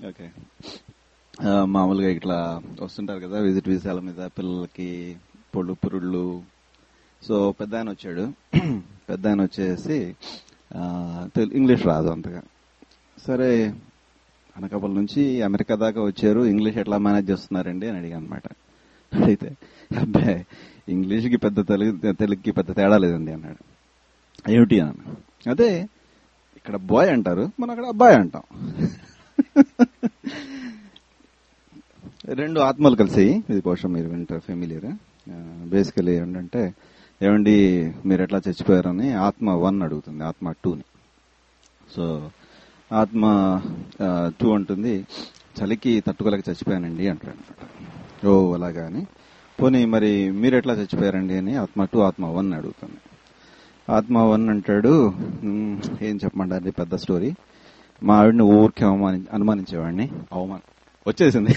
Okay ఆ, మామూలుగా ఇట్లా వస్తుంటారు కదా విజిట్ వీసాల మీద పిల్లలకి పొళ్ళు పురుళ్ళు సో పెద్ద ఆయన వచ్చాడు పెద్ద ఆయన వచ్చేసి ఆ, తెలు- ఇంగ్లీష్ రాదు అంతగా సరే అనకాపల్లి నుంచి అమెరికా దాకా వచ్చారు ఇంగ్లీష్ ఎట్లా మేనేజ్ చేస్తున్నారండి అని అడిగాను అనమాట అడిగితే అబ్బాయి ఇంగ్లీష్కి పెద్ద తెలుగు తెలుగుకి పెద్ద తేడా లేదండి అన్నాడు ఏమిటి అన్నాను అదే ఇక్కడ బాయ్ అంటారు మనం అక్కడ అబ్బాయి అంటాం రెండు ఆత్మలు కలిసి ఇది బహుశా మీరు వింటారు ఫెమిలియర్ బేసికలీ ఏంటంటే ఏమండి మీరు ఎట్లా చచ్చిపోయారని ఆత్మ వన్ అడుగుతుంది ఆత్మ టూని సో ఆత్మ టూ అంటుంది చలికి తట్టుకోలేక చచ్చిపోయానండి అంటాడు అనమాట ఓ అలాగా అని పోనీ మరి మీరు ఎట్లా చచ్చిపోయారండి అని ఆత్మ టూ ఆత్మ వన్ అడుగుతుంది ఆత్మ వన్ అంటాడు "మ్, ఏం చెప్పమంటారు పెద్ద స్టోరీ మా ఆవిడని ఊరికే అవమాని అనుమానించేవాడిని అవమానం వచ్చేసింది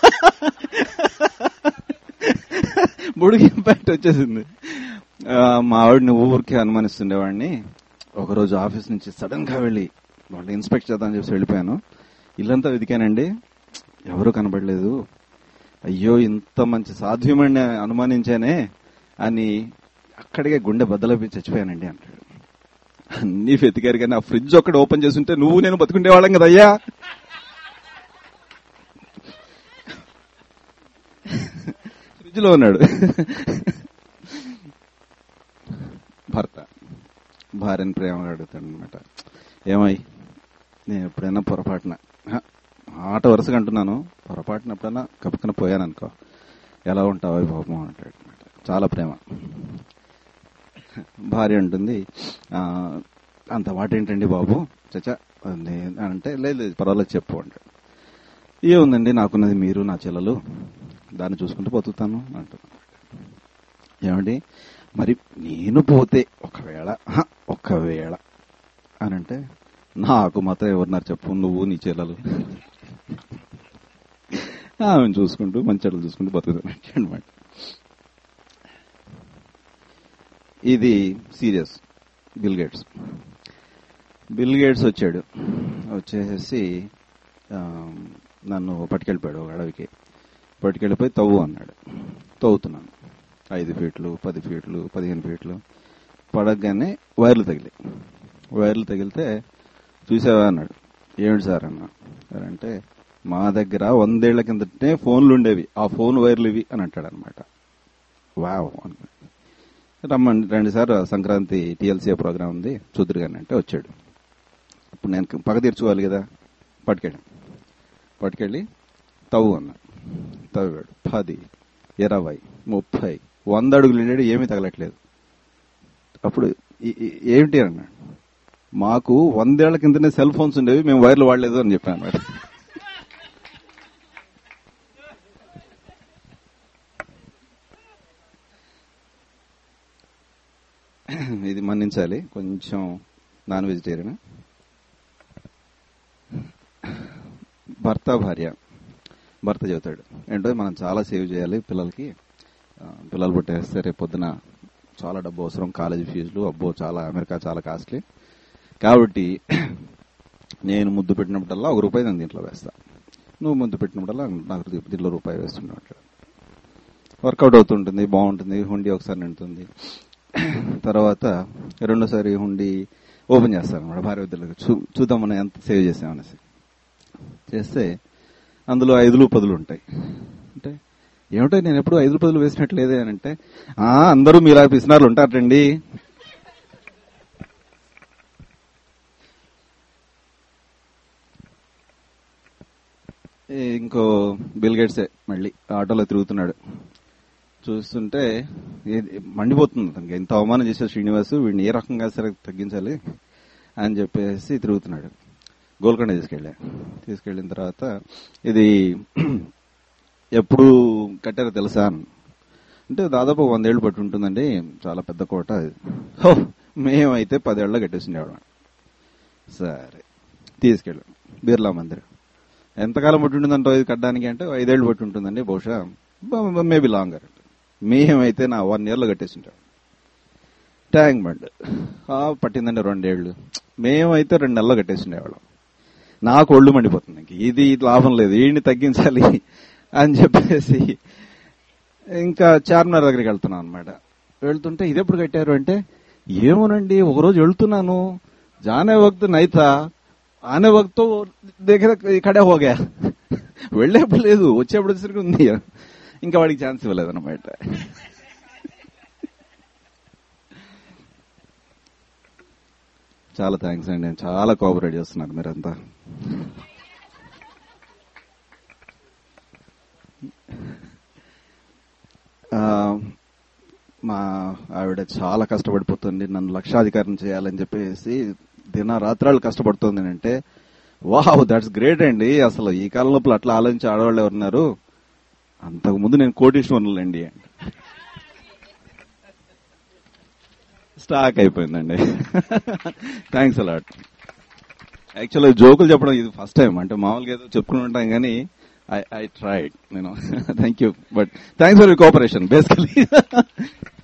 బుడికి ఇంపాక్ట్ వచ్చేసింది ఆ, మా ఆవిడని ఊరికే అనుమానిస్తుండేవాడిని ఒకరోజు ఆఫీస్ నుంచి సడన్ గా వెళ్ళి వాళ్ళు ఇన్స్పెక్ట్ చేద్దామని చెప్పి వెళ్ళిపోయాను ఇల్లంతా వెతికానండి ఎవరు కనబడలేదు అయ్యో ఇంత మంచి సాధ్యమని అనుమానించానే అని అక్కడికే గుండె బద్దలపి చచ్చిపోయానండి అంటాడు అన్ని వెతికారు కానీ ఆ ఫ్రిడ్జ్ ఒక్కటి ఓపెన్ చేస్తుంటే నువ్వు నేను బతుకుండేవాళ్ళం కదయ్యా ఫ్రిడ్జ్ లో ఉన్నాడు భర్త భార్యని ప్రేమగా అడుగుతాడు అనమాట ఏమై నేను ఎప్పుడైనా పొరపాటున హ, ఆట వరుసగా అంటున్నాను పొరపాటున ఎప్పుడైనా కప్పుకుని పోయాను అనుకో ఎలా ఉంటావు అవి పాపం అంటాడు అనమాట చాలా ప్రేమ భార్య అంటుంది "ఆ, అంత మాట ఏంటండి బాబు చచ్చా నే- అంటే లేదు లేదు పర్వాలేదు చెప్పు అంటాడు ఏముందండి నాకున్నది మీరు నా చెల్లెలు దాన్ని చూసుకుంటూ బతుకుతాను అంటున్నాడు ఏమండి మరి నేను పోతే ఒకవేళ హ, ఒకవేళ అని అంటే నాకు మాత్రం ఎవరున్నారు చెప్పు నువ్వు నీ చెల్లెలు ఆమెను చూసుకుంటూ మంచి చూసుకుంటూ బతుకుతాను అనమాట ఇది serious Bill Gates Bill Gates వచ్చాడు వచ్చేసి ఆ, నన్ను పట్టుకెళ్ళిపోయాడు ఒక అడవికి పట్టుకెళ్ళిపోయి తవ్వు అన్నాడు తవ్వుతున్నాను ఐదు ఫీట్లు పది ఫీట్లు పదిహేను ఫీట్లు పడగానే వైర్లు తగిలాయి వైర్లు తగిలితే చూసావా అన్నాడు ఏమిటి సార్ అన్నా సార్ అంటే మా దగ్గర వందేళ్ల కిందటే ఫోన్లు ఉండేవి ఆ ఫోన్ వైర్లు ఇవి అని అంటాడు అనమాట వావ్ అన్నాడు రమ్మండి రండి సార్ సంక్రాంతి టీఎల్సీ ప్రోగ్రామ్ ఉంది చూద్దరు కానీ అంటే వచ్చాడు ఇప్పుడు నేను పగ తీర్చుకోవాలి కదా పట్టుకెళ్ళాం పట్టుకెళ్ళి తవ్వు అన్నాడు తవ్వాడు పది ఇరవై ముప్పై వంద అడుగులు వెళ్ళాడు ఏమీ తగలట్లేదు అప్పుడు ఈ- ఈ- ఏమిటి అన్నాడు మాకు వందేళ్ల కిందనే సెల్ ఫోన్స్ ఉండేవి మేము వైర్లు వాడలేదు అని చెప్పాను అన్నమాట ఇది మన్నించాలి కొంచెం నాన్ వెజిటేరియన్ భర్త భార్య భర్త చెబుతాడు ఏంటో మనం చాలా సేవ్ చేయాలి పిల్లలకి ఆ, పిల్లలు పుట్టేస్తే రేపు పొద్దున చాలా డబ్బు అవసరం కాలేజీ ఫీజులు అబ్బో చాలా అమెరికా చాలా కాస్ట్లీ కాబట్టి నేను ముద్దు పెట్టినప్పుడల్లా ఒక రూపాయి నేను దీంట్లో వేస్తా నువ్వు ముద్దు పెట్టినప్పుడల్లా నాకు దీ- దీంట్లో రూపాయి వేస్తున్నావు అట్లా వర్కౌట్ అవుతుంటుంది బాగుంటుంది హుండీ ఒకసారి నిండుతుంది తర్వాత రెండోసారి హుండీ ఓపెన్ చేస్తాను అనమాట భార్య వద్దలకు చూ చూద్దాం మనం ఎంత సేవ్ చేసామనేసి చేస్తే అందులో ఐదులు పదులు ఉంటాయి అంటే ఏమిటో నేను ఎప్పుడు ఐదులు పదులు వేసినట్లేదే అని అంటే "ఆ, అందరూ మీలా పిసినారులు ఉంటారండి ఈ ఇంకో బిల్ గేట్సే మళ్ళీ ఆటోలో తిరుగుతున్నాడు చూస్తుంటే ఏది- మండిపోతుంది అతనికి ఎంత అవమానం చేశారు శ్రీనివాస్ వీడిని ఏ రకంగా సరే తగ్గించాలి అని చెప్పేసి తిరుగుతున్నాడు గోల్కొండ తీసుకెళ్ళా తీసుకెళ్ళిన తర్వాత ఇది ఎప్పుడు కట్టారో తెలుసా అని. అంటే దాదాపు ఒక వందేళ్లు పట్టి ఉంటుందండి చాలా పెద్ద కోట అది. హో మేమైతే పదేళ్ళలో కట్టేసిండేవాడు సరే తీసుకెళ్ళాం బిర్లా మందిర్ ఎంతకాలం పట్టి ఉంటుందంటో ఇది కట్టడానికి అంటే ఐదేళ్లు పట్టి ఉంటుందండి బహుశా మేబీ లాంగర్ మేమైతే నా వన్ ఇయర్లో కట్టేసింటాం ట్యాంక్ బండ్ ఆ, పట్టిందండి రెండేళ్లు మేమైతే రెండు నెలల్లో కట్టేసిండేవాళ్ళం నాకు ఒళ్ళు మండిపోతుంది ఇంక ఇది లాభం లేదు వీడిని తగ్గించాలి అని చెప్పేసి ఇంకా చార్మినార్ దగ్గరికి వెళ్తున్నాను అనమాట వెళ్తుంటే ఇది ఎప్పుడు కట్టారు అంటే ఏమోనండి ఒకరోజు వెళ్తున్నాను జానే వక్త్ నైతా ఆనే వక్త్ దగ్గర ఇక్కడే హోగా వెళ్ళేప్పుడు లేదు వచ్చేప్పుడు వచ్చేసరికి ఉంది ఇంకా వాడికి ఛాన్స్ ఇవ్వలేదు అనమాట చాలా థ్యాంక్స్ అండి చాలా కోఆపరేట్ చేస్తున్నారు మీరంతా ఆ, మా ఆవిడ చాలా కష్టపడిపోతుంది నన్ను లక్షాధికారం చేయాలని చెప్పేసి దిన రాత్రాలు కష్టపడుతుంది అంటే వావ్ దట్స్ గ్రేట్ అండి అసలు ఈ కాలం లోపల అట్లా ఆలోచించి ఆడవాళ్ళు ఎవరున్నారు అంతకు ముందు నేను కోటీశ్వరులండి స్టాక్ అయిపోయిందండి థ్యాంక్స్ అలాట్ యాక్చువల్గా జోకులు చెప్పడం ఇది ఫస్ట్ టైం అంటే మామూలుగా ఏదో చెప్పుకుని ఉంటాం కానీ ఐ ఐ ట్రైడ్ నేను thank you but thanks for you cooperation basically